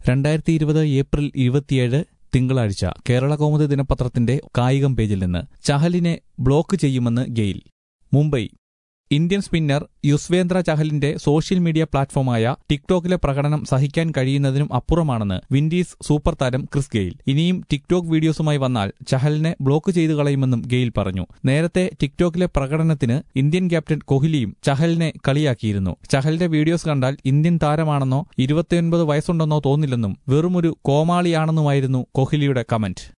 രണ്ടായിരത്തി ഇരുപത് ഏപ്രിൽ ഇരുപത്തിയേഴ് തിങ്കളാഴ്ച കേരള കൗമുദി ദിനപത്രത്തിന്റെ കായികം പേജിൽ നിന്ന് ചഹലിനെ ബ്ലോക്ക് ചെയ്യുമെന്ന് Gayle Mumbai Indian spinner Yuzvendra ചഹലിന്റെ സോഷ്യൽ മീഡിയ പ്ലാറ്റ്ഫോമായ ടിക്ടോക്കിലെ പ്രകടനം സഹിക്കാൻ കഴിയുന്നതിനും അപ്പുറമാണെന്ന് വിൻഡീസ് സൂപ്പർ താരം ക്രിസ് ഗെയിൽ ഇനിയും ടിക്ടോക്ക് വീഡിയോസുമായി വന്നാൽ ചഹലിനെ ബ്ലോക്ക് ചെയ്തു കളയുമെന്നും ഗെയിൽ പറഞ്ഞു നേരത്തെ ടിക്ടോക്കിലെ പ്രകടനത്തിന് ഇന്ത്യൻ ക്യാപ്റ്റൻ കോഹ്ലിയും ചഹലിനെ കളിയാക്കിയിരുന്നു ചഹലിന്റെ വീഡിയോസ് കണ്ടാൽ ഇന്ത്യൻ താരമാണെന്നോ ഇരുപത്തിയൊൻപത് വയസ്സുണ്ടെന്നോ തോന്നില്ലെന്നും വെറുമൊരു കോമാളിയാണെന്നുമായിരുന്നു കോഹ്ലിയുടെ കമന്റ്